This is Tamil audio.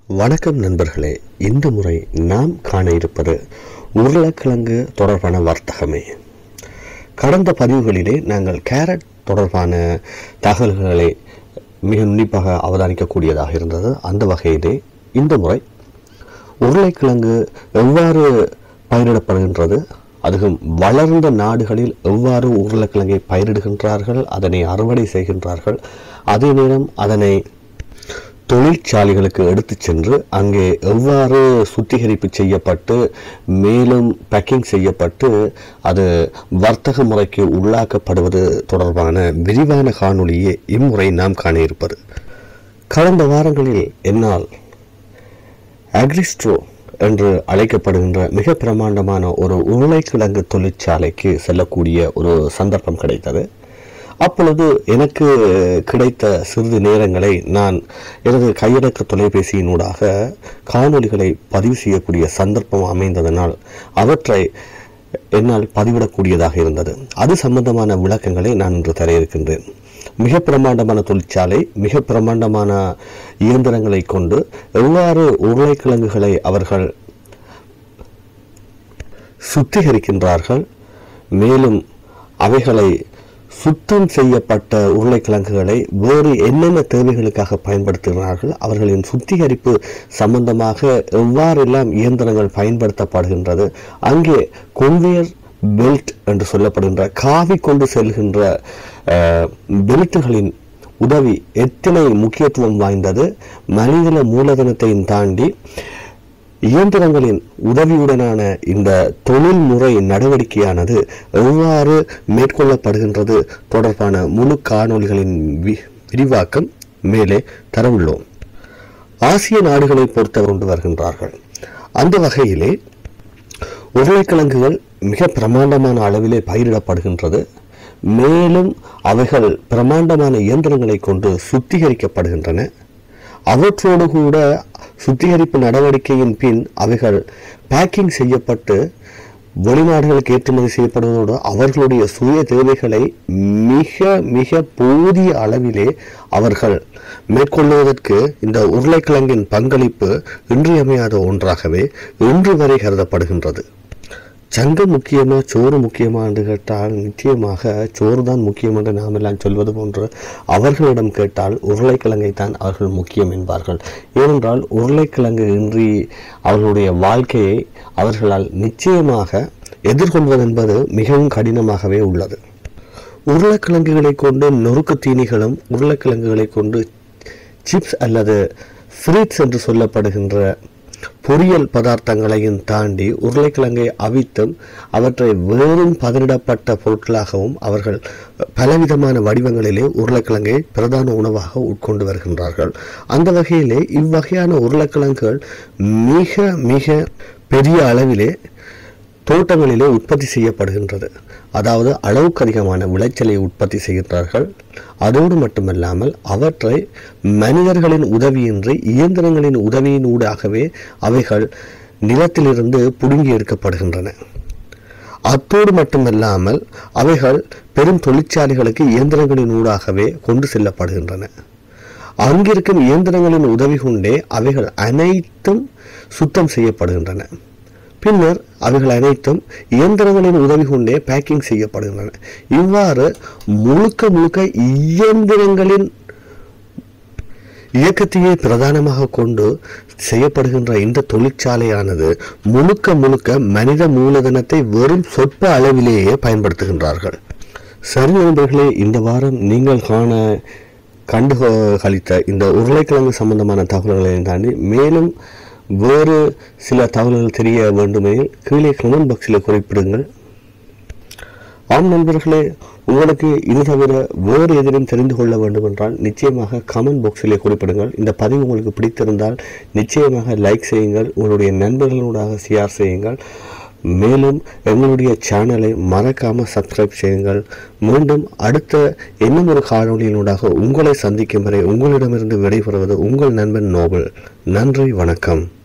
வணக்கம் நண்பர்களே இந்த முறை நாம் காண இருப்பது உருளைக்கிழங்கு தொடர்பான வர்த்தகமே கடந்த பதிவுகளிலே நாங்கள் கேரட் தொடர்பான தகவல்களை மிக நுண்ணிப்பாக அவதானிக்கக்கூடியதாக இருந்தது அந்த வகையிலே இந்த முறை உருளைக்கிழங்கு எவ்வாறு பயிரிடப்படுகின்றது அதுவும் வளர்ந்த நாடுகளில் எவ்வாறு உருளைக்கிழங்கை பயிரிடுகின்றார்கள் அதனை அறுவடை செய்கின்றார்கள் அதே நேரம் அதனை தொழிற்சாலைகளுக்கு எடுத்துச் சென்று அங்கே எவ்வாறு சுத்திகரிப்பு செய்யப்பட்டு மேலும் பேக்கிங் செய்யப்பட்டு அது வர்த்தக முறைக்கு உள்ளாக்கப்படுவது தொடர்பான விரிவான காணொளியே இம்முறை நாம் காண இருப்பது கடந்த வாரங்களில் என்னால் அக்ரிஸ்ட்ரோ என்று அழைக்கப்படுகின்ற மிக பிரமாண்டமான ஒரு உருளைக்கிழங்கு தொழிற்சாலைக்கு செல்லக்கூடிய ஒரு சந்தர்ப்பம் கிடைத்தது அப்பொழுது எனக்கு கிடைத்த சிறிது நேரங்களை நான் எனது கையடக்க தொலைபேசியினூடாக காணொளிகளை பதிவு செய்யக்கூடிய சந்தர்ப்பம் அமைந்ததனால் அவற்றை என்னால் பதிவிடக்கூடியதாக இருந்தது அது சம்பந்தமான விளக்கங்களை நான் இன்று தர இருக்கின்றேன் மிக பிரமாண்டமான தொழிற்சாலை மிக பிரமாண்டமான இயந்திரங்களை கொண்டு எவ்வாறு உருளைக்கிழங்குகளை அவர்கள் சுத்திகரிக்கின்றார்கள் மேலும் அவைகளை சுத்தம் செய்யப்பட்ட உருளைக்கிழங்குகளை வேறு என்னென்ன தேவைகளுக்காக பயன்படுத்துகிறார்கள் அவர்களின் சுத்திகரிப்பு சம்பந்தமாக எவ்வாறெல்லாம் இயந்திரங்கள் பயன்படுத்தப்படுகின்றது அங்கே கொன்வேயர் பெல்ட் என்று சொல்லப்படுகின்ற காவி கொண்டு செல்கின்ற அஹ், பெல்ட்டுகளின் உதவி எத்தனை முக்கியத்துவம் வாய்ந்தது மனித மூலதனத்தையும் தாண்டி இயந்திரங்களின் உதவியுடனான இந்த தொழில்முறை நடவடிக்கையானது எவ்வாறு மேற்கொள்ளப்படுகின்றது தொடர்பான முழு காணொளிகளின் வி- விரிவாக்கம் மேலே தரவுள்ளோம் ஆசிய நாடுகளை பொறுத்த கொண்டு வருகின்றார்கள் அந்த வகையிலே உருளைக்கிழங்குகள் மிக பிரமாண்டமான அளவிலே பயிரிடப்படுகின்றது மேலும் அவைகள் பிரமாண்டமான இயந்திரங்களை கொண்டு சுத்திகரிக்கப்படுகின்றன அவற்றோடு கூட சுத்திகரிப்பு நடவடிக்கையின் பின் அவைகள் பேக்கிங் செய்யப்பட்டு வெளிநாடுகளுக்கு ஏற்றுமதி செய்யப்படுவதோடு அவர்களுடைய சுய தேவைகளை மிக மிக போதிய அளவிலே அவர்கள் மேற்கொள்வதற்கு இந்த உருளைக்கிழங்கின் பங்களிப்பு இன்றியமையாத ஒன்றாகவே இன்று வரை கருதப்படுகின்றது சங்கம் முக்கியமா சோறு முக்கியமா என்று கேட்டால் நிச்சயமாக சோறு தான் முக்கியம் என்று நாம் எல்லாம் சொல்வது போன்று அவர்களிடம் கேட்டால் உருளைக்கிழங்கை தான் அவர்கள் முக்கியம் என்பார்கள் ஏனென்றால் உருளைக்கிழங்கு இன்றி அவர்களுடைய வாழ்க்கையை அவர்களால் நிச்சயமாக எதிர்கொள்வது என்பது மிகவும் கடினமாகவே உள்ளது உருளைக்கிழங்குகளை கொண்டு நொறுக்கு தீனிகளும் உருளைக்கிழங்குகளை கொண்டு சிப்ஸ் அல்லது ஃப்ரீட்ஸ் என்று சொல்லப்படுகின்ற பொரியல் பதார்த்தங்களையும் தாண்டி உருளைக்கிழங்கை அவித்தும் அவற்றை வேறும் பதனிடப்பட்ட பொருட்களாகவும் அவர்கள் பலவிதமான வடிவங்களிலே உருளைக்கிழங்கை பிரதான உணவாக உட்கொண்டு வருகின்றார்கள் அந்த வகையிலே இவ்வகையான உருளைக்கிழங்குகள் மிக மிக பெரிய அளவிலே தோட்டங்களிலே உற்பத்தி செய்யப்படுகின்றது அதாவது அளவுக்கு அதிகமான விளைச்சலை உற்பத்தி செய்கின்றார்கள் அதோடு மட்டுமல்லாமல் அவற்றை மனிதர்களின் உதவியின்றி இயந்திரங்களின் உதவியினூடாகவே அவைகள் நிலத்திலிருந்து புடுங்கி எடுக்கப்படுகின்றன அத்தோடு மட்டுமல்லாமல் அவைகள் பெரும் தொழிற்சாலைகளுக்கு இயந்திரங்களின் ஊடாகவே கொண்டு செல்லப்படுகின்றன அங்கிருக்கும் இயந்திரங்களின் உதவி கொண்டே அவைகள் அனைத்தும் சுத்தம் செய்யப்படுகின்றன பின்னர் அவைகள் அனைத்தும் இயந்திரங்களின் உதவி கொண்டே பேக்கிங் செய்யப்படுகின்றன இவ்வாறு முழுக்க முழுக்க இயந்திரங்களின் இயக்கத்தையே பிரதானமாக கொண்டு செய்யப்படுகின்ற இந்த தொழிற்சாலையானது முழுக்க முழுக்க மனித மூலதனத்தை வெறும் சொற்ப அளவிலேயே பயன்படுத்துகின்றார்கள் சரி நண்பர்களே இந்த வாரம் நீங்கள் காண கண்டு கழித்த இந்த உருளைக்கிழங்கு சம்பந்தமான தகவல்களை தாண்டி மேலும் வேறு சில தகவல்கள் தெரிய வேண்டுமெனில் கீழே கமெண்ட் பாக்ஸில் குறிப்பிடுங்கள் ஆம் நண்பர்களே உங்களுக்கு இது தவிர வேறு எதிலும் தெரிந்து கொள்ள வேண்டும் என்றால் நிச்சயமாக கமெண்ட் பாக்ஸிலே குறிப்பிடுங்கள் இந்த பதிவு உங்களுக்கு பிடித்திருந்தால் நிச்சயமாக லைக் செய்யுங்கள் உங்களுடைய நண்பர்களோடாக ஷேர் செய்யுங்கள் மேலும் எங்களுடைய சேனலை மறக்காமல் சப்ஸ்கிரைப் செய்யுங்கள் மீண்டும் அடுத்த இன்னும் ஒரு காணொலியினூடாக உங்களை சந்திக்கும் வரை உங்களிடமிருந்து விடைபெறுவது உங்கள் நண்பன் நோபல் நன்றி வணக்கம்